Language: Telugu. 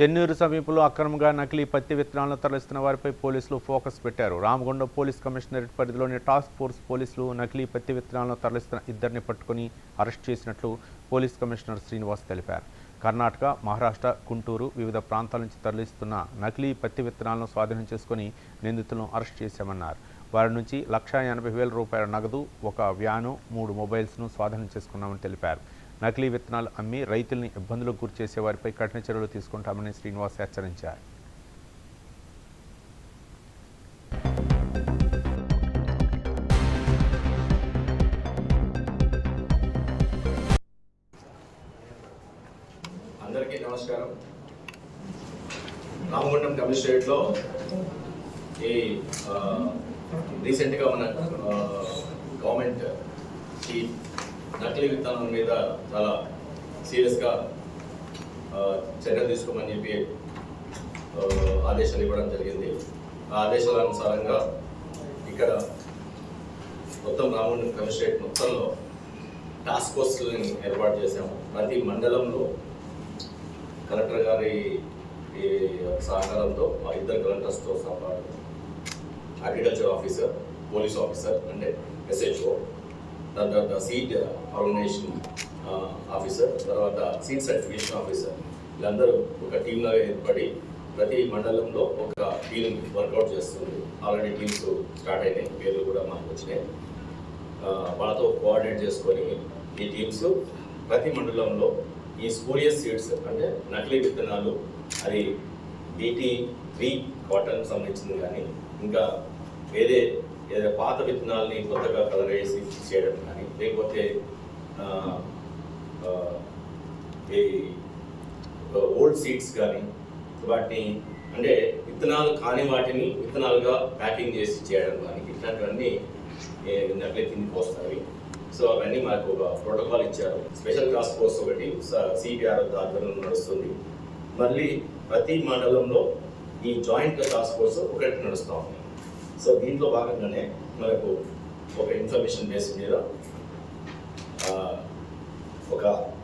చెన్నూరు సమీపంలో అక్రమంగా నకిలీ పత్తి విత్తనాలను తరలిస్తున్న వారిపై పోలీసులు ఫోకస్ పెట్టారు రామగుండం పోలీస్ కమిషనరేట్ పరిధిలోని టాస్క్ ఫోర్స్ పోలీసులు నకిలీ పత్తి విత్తనాలను తరలిస్తున్న ఇద్దరిని పట్టుకుని అరెస్ట్ చేసినట్లు పోలీస్ కమిషనర్ శ్రీనివాస్ తెలిపారు కర్ణాటక మహారాష్ట్ర గుంటూరు వివిధ ప్రాంతాల నుంచి తరలిస్తున్న నకిలీ పత్తి విత్తనాలను స్వాధీనం చేసుకుని నిందితులను అరెస్ట్ చేశామన్నారు వారి నుంచి లక్షా ఎనభై వేల రూపాయల నగదు ఒక వ్యాను మూడు మొబైల్స్ను స్వాధీనం చేసుకున్నామని తెలిపారు నకిలీ విత్తనాలు అమ్మి రైతుల్ని ఇబ్బందులకు గురి చేసే వారిపై కఠిన చర్యలు తీసుకుంటామని శ్రీనివాస్ హెచ్చరించారు అందరికీ నమస్కారం రామగుండం కమిషనరేట్లో ఈ ఆ, రీసెంట్గా మన ఆ, గవర్నమెంట్ ఈ నకిలీ విత్తనం మీద చాలా సీరియస్గా ఆ, చర్యలు తీసుకోమని చెప్పి ఆ, ఆదేశాలు ఇవ్వడం జరిగింది ఆ ఆదేశాల అనుసారంగా ఇక్కడ మొత్తం రామగుండం కమిషనరేట్ మొత్తంలో టాస్క్ ఫోర్స్ని ఏర్పాటు చేశాము ప్రతి మండలంలో కలెక్టర్ గారి ఈ సహకారంతో ఆ ఇద్దరు కలెక్టర్స్తో పాటు అగ్రికల్చర్ ఆఫీసర్ పోలీస్ ఆఫీసర్ అంటే ఎస్హెచ్ఓ దాని తర్వాత సీడ్ ఆర్గనైజేషన్ ఆఫీసర్ తర్వాత సీడ్ సర్టిఫికేషన్ ఆఫీసర్ వీళ్ళందరూ ఒక టీంలాగా ఏర్పడి ప్రతి మండలంలో ఒక టీం వర్కౌట్ చేస్తుంది ఆల్రెడీ టీమ్స్ స్టార్ట్ అయినాయి పేర్లు కూడా మాకు వచ్చినాయి ఆ, వాళ్ళతో కోఆర్డినేట్ చేసుకొని ఈ టీమ్స్ ప్రతి మండలంలో ఈ స్పూరియస్ సీడ్స్ అంటే నకిలీ విత్తనాలు అది బీటీ త్రీ కాటన్ సంబంధించింది కానీ ఇంకా వేరే ఏదైనా పాత విత్తనాలని కొత్తగా కలర్ వేసి చేయడం కానీ లేకపోతే ఆ, ఆ, ఈ ఓల్డ్ సీడ్స్ కానీ వాటిని అంటే విత్తనాలు కాని వాటిని విత్తనాలుగా ప్యాకింగ్ చేసి చేయడం కానీ ఇట్లాంటివన్నీ ఏ, నకిలీ కిందికి వస్తాయి సో అవన్నీ మాకు ఒక ప్రోటోకాల్ ఇచ్చారు స్పెషల్ టాస్క్ ఫోర్స్ ఒకటి సిపిఆర్ ఆధ్వర్యంలో నడుస్తుంది మళ్ళీ ప్రతి మండలంలో ఈ జాయింట్ టాస్క్ ఫోర్స్ ఒకటి నడుస్తూ ఉంది సో దీంట్లో భాగంగానే మనకు ఒక ఇన్ఫర్మేషన్ బేస్ మీద ఆ, ఒక